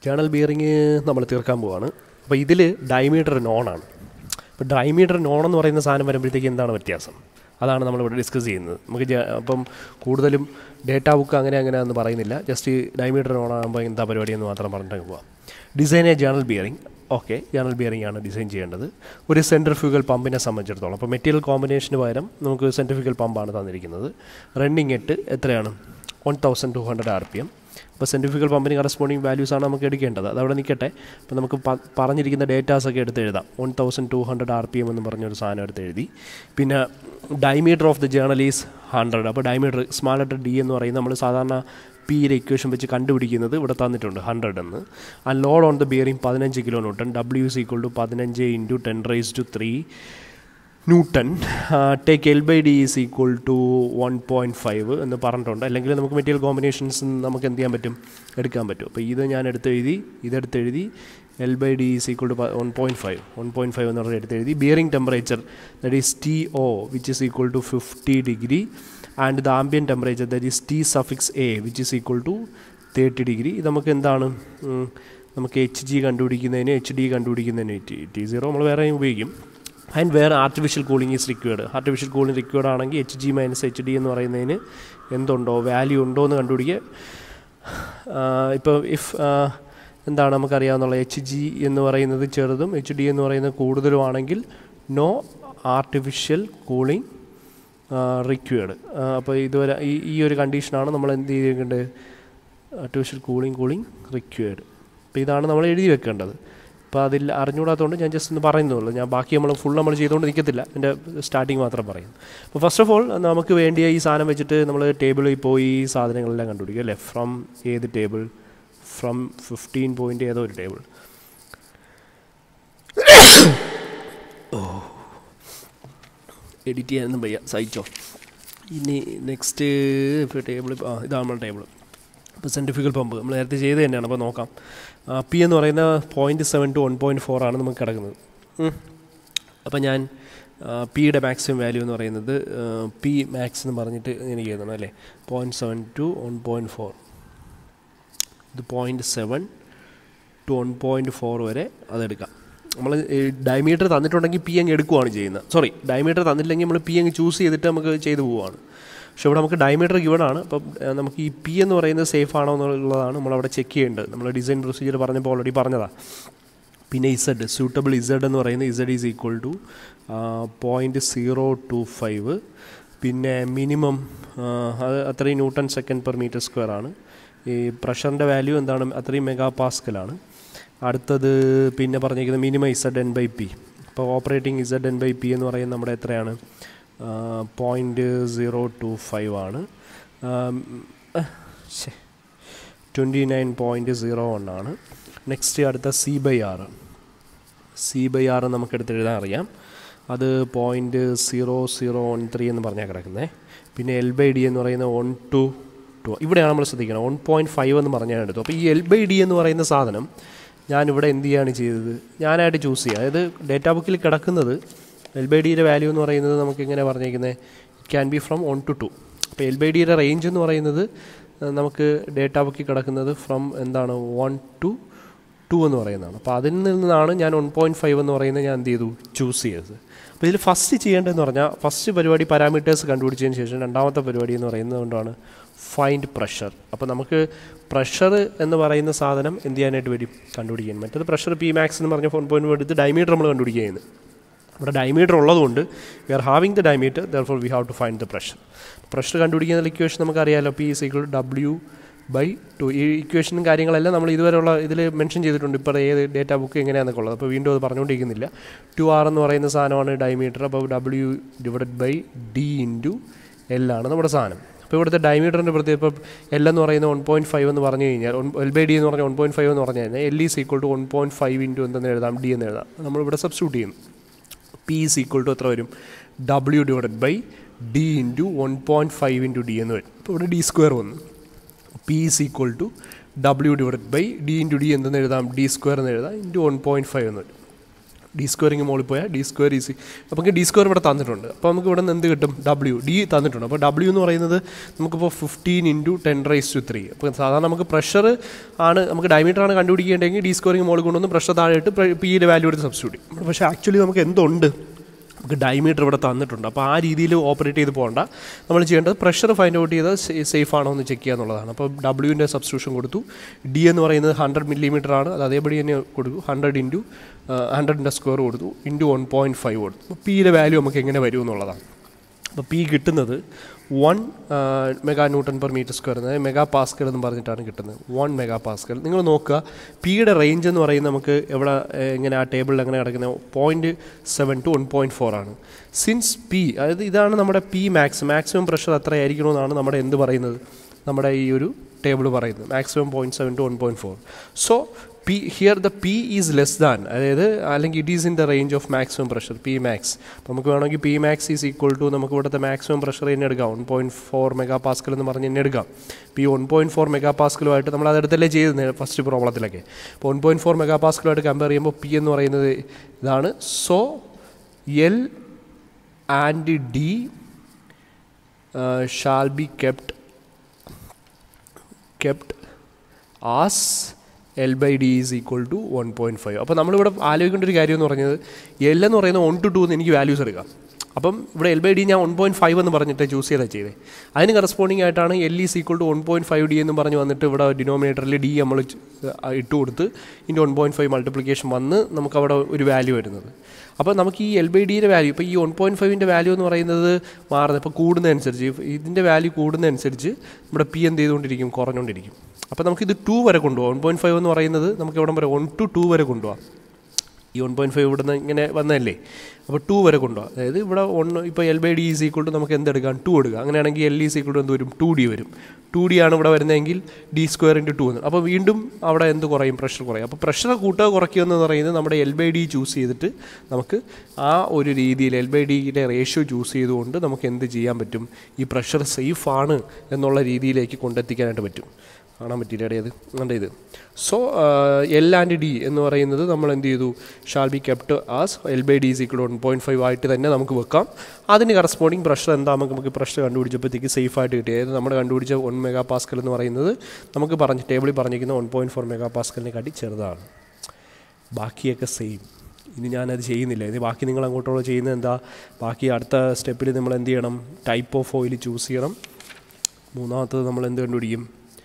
Journal bearing നമ്മൾ തീർക്കാൻ പോവാണ് അപ്പോൾ ഇതിൽ ഡയമീറ്റർ നോണാണ് ഇപ്പോൾ ഡയമീറ്റർ നോൺ എന്ന് പറയുന്ന സാധനം വരുമ്പോഴത്തേക്ക് എന്താണ് വ്യത്യാസം അതാണ് നമ്മളിവിടെ ഡിസ്കസ് ചെയ്യുന്നത് നമുക്ക് ജ- അപ്പം കൂടുതലും ഡേറ്റ ബുക്ക് അങ്ങനെ അങ്ങനെ എന്ന് പറയുന്നില്ല ജസ്റ്റ് ഡയമീറ്റർ നോൺ ആകുമ്പോൾ എന്താ പരിപാടി എന്ന് മാത്രം പറഞ്ഞിട്ട് പോവാം design a journal bearing okay journal bearing ആണ് ഡിസൈൻ ചെയ്യേണ്ടത് ഒരു സെൻട്രിഫ്യൂഗൽ പമ്പിനെ സംബന്ധിച്ചിടത്തോളം അപ്പോൾ മെറ്റീരിയൽ കോമ്പിനേഷന് പകരം നമുക്ക് സെൻട്രിഫ്യൂഗൽ പമ്പാണ് തന്നിരിക്കുന്നത് റണ്ണിങ് എട്ട് എത്രയാണ് one thousand two hundred R P M അപ്പോൾ സെൻട്രിഫിക്കൽ പമ്പിന് കറസ്പോണ്ടിങ് വാല്യൂസ് ആണ് നമുക്ക് എടുക്കേണ്ടത് അത് അവിടെ നിൽക്കട്ടെ അപ്പോൾ നമുക്ക് പ- പറഞ്ഞിരിക്കുന്ന ഡേറ്റാസ് ഒക്കെ എടുത്ത് എഴുതാം one thousand two hundred R P M എന്ന് പറഞ്ഞൊരു സാധനം എടുത്ത് എഴുതി പിന്നെ diameter of the journal is hundred അപ്പോൾ ഡയമീറ്റർ സ്മാൾ ലെറ്റർ ഡി എന്ന് പറയുന്നത് നമ്മൾ സാധാരണ പിയിലെ ഇക്വേഷൻ വെച്ച് കണ്ടുപിടിക്കുന്നത് ഇവിടെ തന്നിട്ടുണ്ട് ഹൺഡ്രഡ് എന്ന് ആ ലോഡ് ഓൺ ദ ബിയറിംഗ് പതിനഞ്ച് kilo newton W is equal to പതിനഞ്ച് into ten raise to three newton take L by D is equal to one point five എന്ന് പറഞ്ഞിട്ടുണ്ട് അല്ലെങ്കിൽ നമുക്ക് മെറ്റീരിയൽ കോമ്പിനേഷൻസ് നമുക്ക് എന്ത് ചെയ്യാൻ പറ്റും എടുക്കാൻ പറ്റും അപ്പോൾ ഇത് ഞാൻ എടുത്ത് എഴുതി ഇതെടുത്ത് എഴുതി L by D is equal to one point five one point five എന്ന് പറഞ്ഞ് എടുത്ത് എഴുതി bearing temperature that is T O which is equal to fifty degree and the ambient temperature that is T suffix A which is equal to thirty degree ഇത് നമുക്ക് എന്താണ് ഉം, നമുക്ക് H G കണ്ടുപിടിക്കുന്നതിന് എച്ച് ഡി കണ്ടുപിടിക്കുന്നതിന് T T zero നമ്മൾ വേറെ ഉപയോഗിക്കും ആൻഡ് വേറെ artificial cooling is required artificial cooling required ആണെങ്കിൽ H G minus H D എന്ന് പറയുന്നതിന് എന്തുണ്ടോ വാല്യൂ ഉണ്ടോ എന്ന് കണ്ടുപിടിക്കുക ഇപ്പോൾ ഇഫ് എന്താണ് നമുക്കറിയാവുന്നുള്ള എച്ച് ജി എന്ന് പറയുന്നത് ചെറുതും എച്ച് ഡി എന്ന് പറയുന്നത് കൂടുതലുമാണെങ്കിൽ നോ ആർട്ടിഫിഷ്യൽ കൂളിംഗ് റിക്വേർഡ് അപ്പോൾ ഇതുവരെ ഈ ഈ ഒരു കണ്ടീഷനാണ് നമ്മൾ എന്ത് ചെയ്യേണ്ടത് ആർട്ടിഫിഷ്യൽ കൂളിംഗ് കൂളിംഗ് റിക്വേർഡ് അപ്പോൾ ഇതാണ് നമ്മൾ എഴുതി വെക്കേണ്ടത് അപ്പോൾ അതിൽ അറിഞ്ഞുകൂടാത്തതുകൊണ്ട് ഞാൻ ജസ്റ്റ് ഒന്ന് പറയുന്നുള്ളൂ ഞാൻ ബാക്കി നമ്മൾ ഫുൾ നമ്മൾ ചെയ്തുകൊണ്ട് നിൽക്കത്തില്ല എൻ്റെ സ്റ്റാർട്ടിങ് മാത്രം പറയും അപ്പോൾ ഫസ്റ്റ് ഓഫ് ഓൾ നമുക്ക് വേണ്ടിയ ഈ സാധനം വെച്ചിട്ട് നമ്മൾ ടേബിളിൽ പോയി ഈ സാധനങ്ങളെല്ലാം കണ്ടുപിടിക്കും അല്ലേ ഫ്രം ഏത് ടേബിൾ ഫ്രം ഫിഫ്റ്റീൻ പോയിൻ്റ് ഏതോ ഒരു ടേബിൾ എഡിറ്റ് ചെയ്യാനൊന്നും വയ്യ സഹിച്ചോ ഇനി നെക്സ്റ്റ് ടേബിൾ ആ ഇതാണ് നമ്മുടെ ടേബിൾ ഇപ്പോൾ സെൻട്രിഫിക്കൽ പമ്പ് നമ്മൾ നേരത്തെ ചെയ്ത് തന്നെയാണ് അപ്പോൾ നോക്കാം പി എന്ന് പറയുന്ന point seven two one point four ആണ് നമുക്ക് കിടക്കുന്നത് ഉം. അപ്പോൾ ഞാൻ പിയുടെ മാക്സിമം വാല്യൂ എന്ന് പറയുന്നത് പി മാക്സ് എന്ന് പറഞ്ഞിട്ട് എനിക്ക് എഴുതണം അല്ലേ point seven two one point four ഇത് point seven two one point four വരെ അതെടുക്കാം നമ്മൾ ഡയമീറ്റർ തന്നിട്ടുണ്ടെങ്കിൽ പി അങ്ങ് എടുക്കുവാണ് ചെയ്യുന്നത് സോറി ഡയമീറ്റർ തന്നില്ലെങ്കിൽ നമ്മൾ പി അങ്ങ് ചൂസ് ചെയ്തിട്ട് നമുക്ക് ചെയ്തു പോവുകയാണ് പക്ഷേ ഇവിടെ നമുക്ക് ഡയമീറ്റർ ഗിവൺ ആണ് അപ്പം ഏഹ്, നമുക്ക് ഈ പി എന്ന് പറയുന്നത് സേഫ് ആണോ എന്നുള്ളതാണ് നമ്മളവിടെ ചെക്ക് ചെയ്യേണ്ടത് നമ്മൾ ഡിസൈൻ പ്രൊസീജിയർ പറഞ്ഞപ്പോൾ ഓൾറെഡി പറഞ്ഞതാണ് പിന്നെ ഇസഡ് സൂട്ടബിൾ ഇസഡ് എന്ന് പറയുന്നത് Z is equal to point zero two five പിന്നെ മിനിമം അത് അത്രയും newton second per metre square ആണ് ഈ പ്രഷറിൻ്റെ വാല്യൂ എന്താണ് അത്രയും മെഗാ പാസ്കലാണ് അടുത്തത് പിന്നെ പറഞ്ഞിരിക്കുന്നത് minimum Z N by P ഇപ്പോൾ operating Z N by P എന്ന് പറയുന്നത് നമ്മുടെ എത്രയാണ് പോയിൻറ്റ് സീറോ ടു ഫൈവ് ആണ് twenty nine point zero one ആണ് നെക്സ്റ്റ് അടുത്ത C by R C by R നമുക്ക് എടുത്ത് എഴുതാൻ അറിയാം അത് point zero zero one three എന്ന് പറഞ്ഞാൽ കിടക്കുന്നത് പിന്നെ എൽ ബൈ ഡി എന്ന് പറയുന്നത് വൺ ടു ടു ഇവിടെയാണ് നമ്മൾ ശ്രദ്ധിക്കണം വൺ പോയിൻറ്റ് ഫൈവ് എന്ന് പറഞ്ഞാൽ എടുത്തു അപ്പോൾ ഈ എൽ ബൈ ഡി എന്ന് പറയുന്ന സാധനം ഞാനിവിടെ എന്ത് ചെയ്യാണ് ചെയ്തത് ഞാനായിട്ട് ചൂസ് ചെയ്യുക അതായത് ഡേറ്റാ ബുക്കിൽ കിടക്കുന്നത് എൽ ബൈ ഡിയുടെ വാല്യൂ എന്ന് പറയുന്നത് നമുക്ക് എങ്ങനെ പറഞ്ഞേക്കുന്നത് it can be from one two two അപ്പോൾ എൽ ബൈ ഡിയുടെ റേഞ്ച് എന്ന് പറയുന്നത് ഏഹ്, നമുക്ക് ഡേറ്റാ ബുക്കിൽ കിടക്കുന്നത് ഫ്രം എന്താണ് വൺ ടു ടു എന്ന് പറയുന്നതാണ് അപ്പോൾ അതിൽ നിന്നാണ് ഞാൻ വൺ പോയിൻറ്റ് ഫൈവ് എന്ന് പറയുന്നത് ഞാൻ എന്ത് ചെയ്തു ചൂസ് ചെയ്തത് അപ്പോൾ ഇതിൽ ഫസ്റ്റ് ചെയ്യേണ്ടതെന്ന് പറഞ്ഞാൽ ഫസ്റ്റ് പരിപാടി പാരാമീറ്റേഴ്സ് കണ്ടുപിടിച്ചതിന് ശേഷം രണ്ടാമത്തെ പരിപാടി എന്ന് പറയുന്നത് കൊണ്ടാണ് ഫൈൻഡ് പ്രഷർ അപ്പോൾ നമുക്ക് പ്രഷർ എന്ന് പറയുന്ന സാധനം എന്ത് ചെയ്യാനായിട്ട് വരും കണ്ടുപിടിക്കാൻ മറ്റേത് പ്രഷർ പി മാക്സ് എന്ന് പറഞ്ഞ ഫോൺ പോയിന്റ് എടുത്ത് ഡയമീറ്റർ നമ്മൾ കണ്ടുപിടിക്കുകയാണ് ഇവിടെ ഡയമീറ്റർ ഉള്ളതുകൊണ്ട് we are having the diameter therefore we have to find the pressure pressure കണ്ടുപിടിക്കുന്ന ഇക്വേഷൻ നമുക്കറിയാമല്ലോ P is equal W by two ഈ ഇക്വേഷനും കാര്യങ്ങളെല്ലാം നമ്മൾ ഇതുവരെയുള്ള ഇതിൽ മെൻഷൻ ചെയ്തിട്ടുണ്ട് ഇപ്പോൾ ഏത് ഡേറ്റ ബുക്ക് എങ്ങനെയാണെന്നൊക്കെ ഉള്ളത് അപ്പോൾ വീണ്ടും അത് പറഞ്ഞുകൊണ്ടിരിക്കുന്നില്ല ടു ആർ എന്ന് പറയുന്ന സാധനമാണ് ഡയമീറ്റർ അപ്പോൾ W divided by D into L ആണ് നമ്മുടെ സാധനം അപ്പോൾ ഇവിടുത്തെ ഡയമീറ്ററിൻ്റെ പ്രത്യേക ഇപ്പോൾ എൽ എന്ന് പറയുന്നത് വൺ പോയിൻറ്റ് ഫൈവ് എന്ന് പറഞ്ഞു കഴിഞ്ഞാൽ എൽ ബൈ ഡി എന്ന് പറഞ്ഞാൽ വൺ പോയിൻറ്റ് ഫൈവ് എന്ന് പറഞ്ഞു കഴിഞ്ഞാൽ L is equal to one point five into എന്തെന്ന് എഴുതാം ഡി എന്ന് എഴുതാം നമ്മളിവിടെ സബ്സ്റ്റിറ്റ്യൂട്ട് ചെയ്യുന്നു പി ഈസ് ഈക്വൾ ടു എത്ര വരും W divided by D into one point five into D എന്ന് വരും ഇപ്പോൾ ഇവിടെ ഡി സ്ക്വയർ വന്നു P is equal to W divided by D into D എന്തെന്ന് എഴുതാം ഡി സ്ക്വയർ എന്ന് എഴുതാം ഇൻറ്റു വൺ പോയിൻറ്റ് ഫൈവ് എന്ന് വരും ഡി സ്ക്വയറിങ് മുകളിൽ പോയാൽ ഡി സ്ക്വയർ ഈസി അപ്പോൾ നമുക്ക് ഡി സ്ക്വയർ ഇവിടെ തന്നിട്ടുണ്ട് അപ്പോൾ നമുക്ക് ഇവിടെ നിന്ന് എന്ത് കിട്ടും ഡബ്ല്യു ഡി തന്നിട്ടുണ്ട് അപ്പോൾ ഡബ്ല്യു എന്ന് പറയുന്നത് നമുക്കിപ്പോൾ fifteen into ten raise to three അപ്പോൾ സാധാരണ നമുക്ക് പ്രഷർ ആണ് നമുക്ക് ഡയമീറ്റർ ആണ് കണ്ടുപിടിക്കേണ്ടതെങ്കിൽ ഡി സ്ക്വയറിങ് മുകളിൽ കൊണ്ടുവന്ന് പ്രഷർ താഴെ ഇട്ട് പിയുടെ വാല്യൂ എടുത്ത് സബ്സ്റ്റിറ്റ്യൂട്ട് ചെയ്യും പക്ഷേ ആക്ച്വലി നമുക്ക് എന്തുണ്ട് നമുക്ക് ഡയമീറ്റർ ഇവിടെ തന്നിട്ടുണ്ട് അപ്പോൾ ആ രീതിയിൽ ഓപ്പറേറ്റ് ചെയ്ത് പോകണ്ട നമ്മൾ ചെയ്യേണ്ടത് പ്രഷർ ഫൈൻഡ് ഔട്ട് ചെയ്ത് സേഫ് ആണോ എന്ന് ചെക്ക് ചെയ്യുക എന്നുള്ളതാണ് അപ്പോൾ ഡബ്ല്യുവിൻ്റെ സബ്സ്റ്റിറ്റ്യൂഷൻ കൊടുത്തു ഡി എന്ന് പറയുന്നത് ഹൺഡ്രഡ് മില്ലിമീറ്റർ ആണ് അത് അതേപടി തന്നെ കൊടുത്തു ഹൺഡ്രഡ് ഇൻറ്റു ഹൺഡ്രഡിൻ്റെ സ്ക്വയർ കൊടുത്തു ഇൻറ്റു വൺ പോയിൻറ്റ് ഫൈവ് കൊടുത്തു അപ്പോൾ പിയുടെ വാല്യൂ നമുക്ക് എങ്ങനെ വരും എന്നുള്ളതാണ് അപ്പോൾ പി കിട്ടുന്നത് one mega newton per metre square എന്നത് മെഗാ പാസ്കൽ എന്ന് പറഞ്ഞിട്ടാണ് കിട്ടുന്നത് വൺ മെഗാ പാസ്കൽ നിങ്ങൾ നോക്കുക പിയുടെ റേഞ്ച് എന്ന് പറയുന്നത് നമുക്ക് എവിടെ ഏഹ്, ഇങ്ങനെ ആ ടേബിളിൽ എങ്ങനെ കിടക്കുന്നത് point seven two one point four ആണ് സിൻസ് പി അതായത് ഇതാണ് നമ്മുടെ പി മാക്സ് മാക്സിമം പ്രഷർ എത്രയായിരിക്കണമെന്നാണ് നമ്മുടെ എന്ത് പറയുന്നത് നമ്മുടെ ഈ ഒരു ടേബിൾ പറയുന്നത് maximum point seven two one point four so P here the P is less than അതായത് അല്ലെങ്കിൽ it is in the range of maximum pressure P max അപ്പോൾ നമുക്ക് വേണമെങ്കിൽ P max is equal to നമുക്ക് ഇവിടുത്തെ maximum pressure തന്നെ എടുക്കാം one point four mega pascal എന്ന് പറഞ്ഞ് തന്നെ എടുക്കാം P one point four mega പാസ്കലുമായിട്ട് നമ്മൾ അതെടുത്തല്ലേ ചെയ്തത് ഫസ്റ്റ് പ്രോബ്ലത്തിലൊക്കെ അപ്പോൾ വൺ പോയിൻറ്റ് ഫോർ മെഗാ പാസ്കലുമായിട്ട് കമ്പയർ ചെയ്യുമ്പോൾ പി എന്ന് പറയുന്നത് ഇതാണ് so L and D shall be kept kept as L by D is equal to one point five അപ്പോൾ നമ്മളിവിടെ ആലോചിക്കേണ്ട ഒരു കാര്യം എന്ന് പറഞ്ഞത് എൽ എന്ന് പറയുന്നത് വൺ ടു ടു എന്ന് എനിക്ക് വാല്യൂസ് എടുക്കാം അപ്പം ഇവിടെ എൽ ബൈ ഡി ഞാൻ വൺ പോയിൻറ്റ് ഫൈവ് എന്ന് പറഞ്ഞിട്ട് ചൂസ് ചെയ്താൽ ചെയ്തേ അതിന് കറസ്പോണ്ടിങ് ആയിട്ടാണ് L is equal to one point five D എന്ന് പറഞ്ഞ് വന്നിട്ട് ഇവിടെ ഡിനോമിനേറ്ററിൽ ഡി നമ്മൾ ച്- ആ, ഇട്ട് കൊടുത്ത് ഇതിൻ്റെ വൺ പോയിൻറ്റ് ഫൈവ് മൾട്ടിപ്ലിക്കേഷൻ വന്ന് നമുക്ക് അവിടെ ഒരു വാല്യൂ വരുന്നത് അപ്പോൾ നമുക്ക് ഈ എൽ ബൈ ഡിയുടെ വാല്യൂ ഇപ്പോൾ ഈ വൺ പോയിൻറ്റ് ഫൈവിൻ്റെ വാല്യൂ എന്ന് പറയുന്നത് മാറുന്നത് ഇപ്പോൾ കൂടുന്നതനുസരിച്ച് ഇതിൻ്റെ വാല്യൂ കൂടുന്നതനുസരിച്ച് നമ്മുടെ പി എന്ത് ചെയ്തുകൊണ്ടിരിക്കും കുറഞ്ഞുകൊണ്ടിരിക്കും അപ്പോൾ നമുക്കിത് ടു വരെ കൊണ്ടുപോകാം വൺ പോയിൻറ്റ് ഫൈവ് എന്ന് പറയുന്നത് നമുക്ക് എവിടം വരെ വൺ ടു ടു വരെ കൊണ്ടുപോകാം ഈ വൺ പോയിൻറ്റ് ഫൈവ് ഇവിടുന്ന് ഇങ്ങനെ വന്നതല്ലേ അപ്പോൾ ടു വരെ കൊണ്ടുപോകാം അതായത് ഇവിടെ വൺ ഇപ്പോൾ L by D is equal to നമുക്ക് എന്തെടുക്കാം ടു എടുക്കാം അങ്ങനെയാണെങ്കിൽ എൽ ഈസ് ഈക്വൾ ടു എന്ത് വരും ടു ഡി വരും ടു ഡി ആണ് ഇവിടെ വരുന്നതെങ്കിൽ ഡി സ്ക്വയർ ഇൻറ്റു ടു എന്ന് അപ്പോൾ വീണ്ടും അവിടെ എന്ത് കുറയും പ്രഷർ കുറയും അപ്പോൾ പ്രഷർ കൂട്ടുക കുറയ്ക്കുക എന്ന് പറയുന്നത് നമ്മുടെ എൽ ബൈ ഡി ചൂസ് ചെയ്തിട്ട് നമുക്ക് ആ ഒരു രീതിയിൽ എൽ ബൈ ഡിയുടെ റേഷ്യോ ചൂസ് ചെയ്തുകൊണ്ട് നമുക്ക് എന്ത് ചെയ്യാൻ പറ്റും ഈ പ്രഷർ സേഫ് ആണ് എന്നുള്ള രീതിയിലേക്ക് കൊണ്ടെത്തിക്കാനായിട്ട് പറ്റും കാണാൻ പറ്റില്ല ഇടയത് കണ്ട ഇത് സോ എൽ ആൻഡ് ഡി എന്ന് പറയുന്നത് നമ്മൾ എന്ത് ചെയ്തു shall be kept as L by D equal one point five ആയിട്ട് തന്നെ നമുക്ക് വെക്കാം അതിന് കറസ്പോണ്ടിങ് പ്രഷർ എന്താ നമുക്ക് നമുക്ക് പ്രഷർ കണ്ടുപിടിച്ചപ്പോഴത്തേക്ക് സേഫ് ആയിട്ട് കിട്ടി അതായത് നമ്മൾ കണ്ടുപിടിച്ച വൺ മെഗാ പാസ്കൽ എന്ന് പറയുന്നത് നമുക്ക് പറഞ്ഞ് ടേബിളിൽ പറഞ്ഞിരിക്കുന്ന വൺ പോയിൻറ്റ് ഫോർ മെഗാ പാസ്കലിനെ കാട്ടി ചെറുതാണ് ബാക്കിയൊക്കെ സെയിം ഇനി ഞാനത് ചെയ്യുന്നില്ല ഇനി ബാക്കി നിങ്ങൾ അങ്ങോട്ടുള്ള ചെയ്യുന്നത് എന്താ ബാക്കി അടുത്ത സ്റ്റെപ്പിൽ നമ്മൾ എന്ത് ചെയ്യണം ടൈപ്പ് ഓഫ് ഓയിൽ ചൂസ് ചെയ്യണം മൂന്നാമത്തത് നമ്മൾ എന്ത് കണ്ടുപിടിക്കും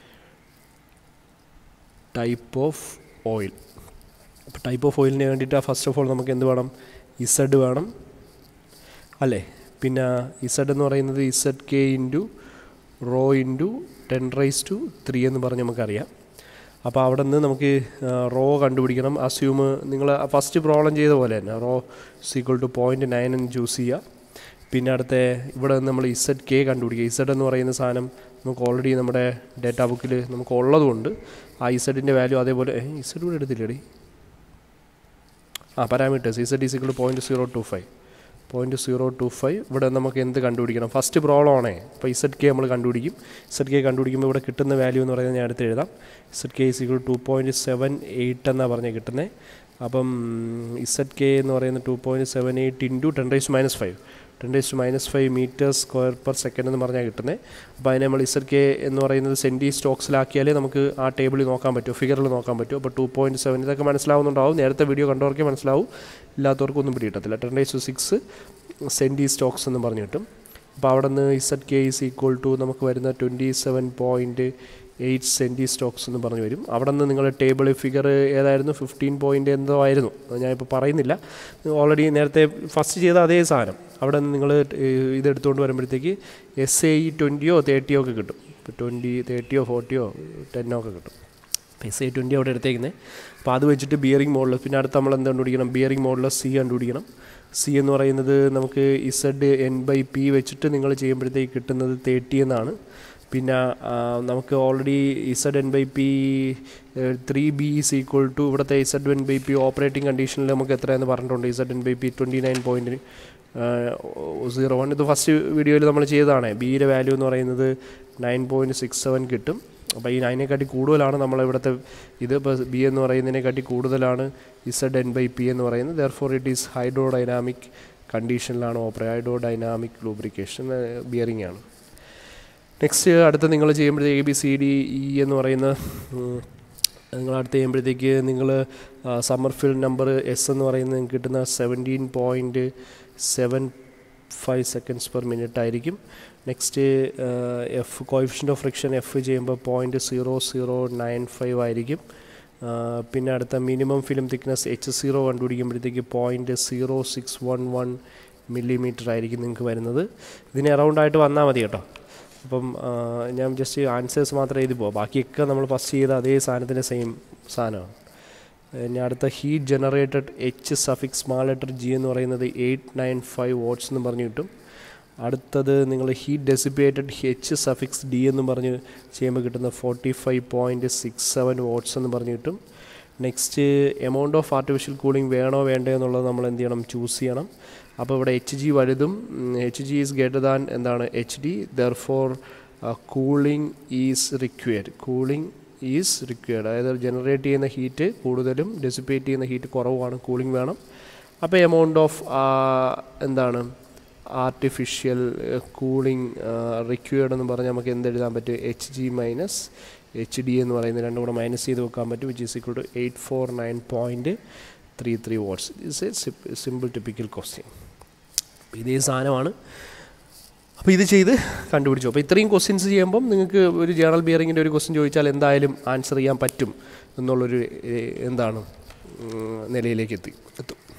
ടൈപ്പ് ഓഫ് ഓയിൽ അപ്പോൾ ടൈപ്പ് ഓഫ് ഓയിലിന് വേണ്ടിയിട്ട് ഫസ്റ്റ് ഓഫ് ഓൾ നമുക്ക് എന്ത് വേണം ഇസഡ് വേണം അല്ലേ പിന്നെ ഇസഡ് എന്ന് പറയുന്നത് Z K into rho into ten raise to three എന്ന് പറഞ്ഞ് നമുക്കറിയാം അപ്പോൾ അവിടെ നിന്ന് നമുക്ക് റോ കണ്ടുപിടിക്കണം അസ്യൂം നിങ്ങൾ ഫസ്റ്റ് പ്രോബ്ലം ചെയ്ത പോലെ തന്നെ rho is equal to point nine എന്ന് ചൂസ് ചെയ്യുക പിന്നെ അടുത്ത ഇവിടെ നിന്ന് നമ്മൾ ഇസഡ് കെ കണ്ടുപിടിക്കുക ഇസഡ് എന്ന് പറയുന്ന സാധനം നമുക്ക് ഓൾറെഡി നമ്മുടെ ഡേറ്റാ ബുക്കിൽ നമുക്ക് ഉള്ളതുകൊണ്ട് ആ ഇസഡിൻ്റെ വാല്യൂ അതേപോലെ ഇസഡ് കൂടെ എടുത്തില്ലേടി ആ parameters Z is equal point zero two five point zero two five ഇവിടെ നമുക്ക് എന്ത് കണ്ടുപിടിക്കണം ഫസ്റ്റ് പ്രോബ്ലം ആണേ അപ്പോൾ ഇസഡ് കെ നമ്മൾ കണ്ടുപിടിക്കും ഇസഡ് കെ കണ്ടുപിടിക്കുമ്പോൾ ഇവിടെ കിട്ടുന്ന വാല്യൂ എന്ന് പറയുന്നത് ഞാൻ അടുത്ത് എഴുതാം Z K is equal to point seven eight എന്നാണ് പറഞ്ഞ് കിട്ടുന്നത് അപ്പം ഇസഡ് കെ എന്ന് പറയുന്നത് two point seven eight into ten raise minus five ten raise to minus five metre square per second എന്ന് പറഞ്ഞാൽ കിട്ടുന്നത് അപ്പോൾ അതിനെ നമ്മൾ ഇസഡ് കെ എന്ന് പറയുന്നത് സെൻറ്റി സ്റ്റോക്സിലാക്കിയാലേ നമുക്ക് ആ ടേബിളിൽ നോക്കാൻ പറ്റും ഫിഗറിൽ നോക്കാൻ പറ്റും അപ്പോൾ ടു പോയിൻറ്റ് സെവൻ ഇതൊക്കെ മനസ്സിലാവുന്നുണ്ടാവും നേരത്തെ വീഡിയോ കണ്ടവർക്കേ മനസ്സിലാവും ഇല്ലാത്തവർക്കൊന്നും പിടികിട്ടത്തില്ല ten raise to six centistokes എന്ന് പറഞ്ഞു കിട്ടും അപ്പോൾ അവിടെ നിന്ന് Z K is equal to നമുക്ക് വരുന്ന twenty seven point eight centistokes എന്ന് പറഞ്ഞു വരും അവിടെ നിന്ന് നിങ്ങൾ ടേബിൾ ഫിഗർ ഏതായിരുന്നു ഫിഫ്റ്റീൻ പോയിൻ്റ് എന്തോ ആയിരുന്നു അത് ഞാനിപ്പോൾ പറയുന്നില്ല ഓൾറെഡി നേരത്തെ ഫസ്റ്റ് ചെയ്ത അതേ സാധനം അവിടെ നിന്ന് നിങ്ങൾ ഇത് എടുത്തുകൊണ്ട് വരുമ്പോഴത്തേക്ക് എസ് എ ഇ ട്വൻറ്റിയോ തേർട്ടിയോ ഒക്കെ കിട്ടും ഇപ്പോൾ ട്വൻറ്റി തേർട്ടിയോ ഫോർട്ടിയോ ടെന്നോ ഒക്കെ കിട്ടും അപ്പോൾ എസ് ഐ ട്വൻറ്റി അവിടെ എടുത്തേക്കുന്നത് അപ്പോൾ അത് വെച്ചിട്ട് ബിയറിംഗ് മോഡൽ പിന്നെ അടുത്ത് നമ്മൾ എന്ത് കണ്ടുപിടിക്കണം ബിയറിംഗ് മോഡൽ സി കണ്ടുപിടിക്കണം സി എന്ന് പറയുന്നത് നമുക്ക് ഇസഡ് എൻ ബൈ പി വെച്ചിട്ട് നിങ്ങൾ ചെയ്യുമ്പോഴത്തേക്ക് കിട്ടുന്നത് തേർട്ടി എന്നാണ് പിന്നെ ആ, നമുക്ക് already Z N by P three B is equal to ഇവിടുത്തെ Z N by P operating കണ്ടീഷനിൽ നമുക്ക് എത്രയെന്ന് പറഞ്ഞിട്ടുണ്ട് Z N by P twenty nine point zero one ഇത് ഫസ്റ്റ് വീഡിയോയിൽ നമ്മൾ ചെയ്തതാണ് ബിയുടെ വാല്യൂ എന്ന് പറയുന്നത് നയൻ പോയിൻറ്റ് സിക്സ് സെവൻ കിട്ടും അപ്പോൾ ഈ നയനേക്കാട്ടി കൂടുതലാണ് നമ്മൾ ഇവിടുത്തെ ഇത് ഇപ്പോൾ ബി എന്ന് പറയുന്നതിനെക്കാട്ടി കൂടുതലാണ് ഇസഡ് എൻ ബൈ പി എന്ന് പറയുന്നത് therefore it is hydrodynamic കണ്ടീഷനിലാണ് ഓപ്പറേ ഹൈഡ്രോ ഡൈനാമിക് ലൂബ്രിക്കേഷൻ ബിയറിംഗ് ആണ് നെക്സ്റ്റ് അടുത്ത് നിങ്ങൾ ചെയ്യുമ്പോഴത്തേക്ക് A B C D E എന്ന് പറയുന്ന ഉം, നിങ്ങൾ അടുത്ത് ചെയ്യുമ്പോഴത്തേക്ക് നിങ്ങൾ സമ്മർ ഫിൽ നമ്പർ എസ് എന്ന് പറയുന്നത് നിങ്ങൾക്ക് കിട്ടുന്ന seventeen point seven five seconds per minute ആയിരിക്കും next F coefficient of friction F ചെയ്യുമ്പോൾ point zero zero nine five ആയിരിക്കും ആ, പിന്നെ അടുത്ത minimum film thickness H zero കണ്ടുപിടിക്കുമ്പോഴത്തേക്ക് point zero six one one millimetre ആയിരിക്കും നിങ്ങൾക്ക് വരുന്നത് ഇതിന് അറൗണ്ടായിട്ട് വന്നാൽ മതി കേട്ടോ അപ്പം ആ, ഞാൻ ജസ്റ്റ് ആൻസേഴ്സ് മാത്രമേ എഴുതി പോകാം ബാക്കിയൊക്കെ നമ്മൾ ഫസ്റ്റ് ചെയ്ത അതേ സാധനത്തിൻ്റെ സെയിം സാധനമാണ് ഇനി അടുത്ത heat generated H suffix small letter G എന്ന് പറയുന്നത് എയ്റ്റ് നയൻ ഫൈവ് വാട്ട്സ് എന്ന് പറഞ്ഞു കിട്ടും അടുത്തത് നിങ്ങൾ heat dissipated H suffix D എന്ന് പറഞ്ഞ് ചെയ്യുമ്പോൾ കിട്ടുന്ന forty five point six seven watts എന്ന് പറഞ്ഞു കിട്ടും next amount of artificial cooling വേണോ വേണ്ടോ എന്നുള്ളത് നമ്മൾ എന്ത് ചെയ്യണം ചൂസ് ചെയ്യണം അപ്പോൾ ഇവിടെ എച്ച് ജി വലുതും H G is greater than എന്താണ് H D therefore cooling is required cooling is required അതായത് ജനറേറ്റ് ചെയ്യുന്ന ഹീറ്റ് കൂടുതലും ഡെസിപ്പേറ്റ് ചെയ്യുന്ന ഹീറ്റ് കുറവാണ് കൂളിംഗ് വേണം അപ്പോൾ എമൗണ്ട് ഓഫ് എന്താണ് ആർട്ടിഫിഷ്യൽ കൂളിംഗ് റിക്വയർഡ് എന്ന് പറഞ്ഞാൽ നമുക്ക് എന്ത് എഴുതാൻ പറ്റും H G minus H D എന്ന് പറയുന്നത് രണ്ടും കൂടെ മൈനസ് ചെയ്ത് വെക്കാൻ പറ്റും which is equal to eight four nine point three three watts it's a simple typical question ഇതേ സാധനമാണ് അപ്പോൾ ഇത് ചെയ്ത് കണ്ടുപിടിച്ചു അപ്പോൾ ഇത്രയും ക്വസ്റ്റ്യൻസ് ചെയ്യുമ്പം നിങ്ങൾക്ക് ഒരു ജേണൽ ബിയറിങ്ങിൻ്റെ ഒരു ക്വസ്റ്റ്യൻ ചോദിച്ചാൽ എന്തായാലും ആൻസർ ചെയ്യാൻ പറ്റും എന്നുള്ളൊരു ഏഹ്, എന്താണ് ഉം, നിലയിലേക്ക് എത്തി എത്തും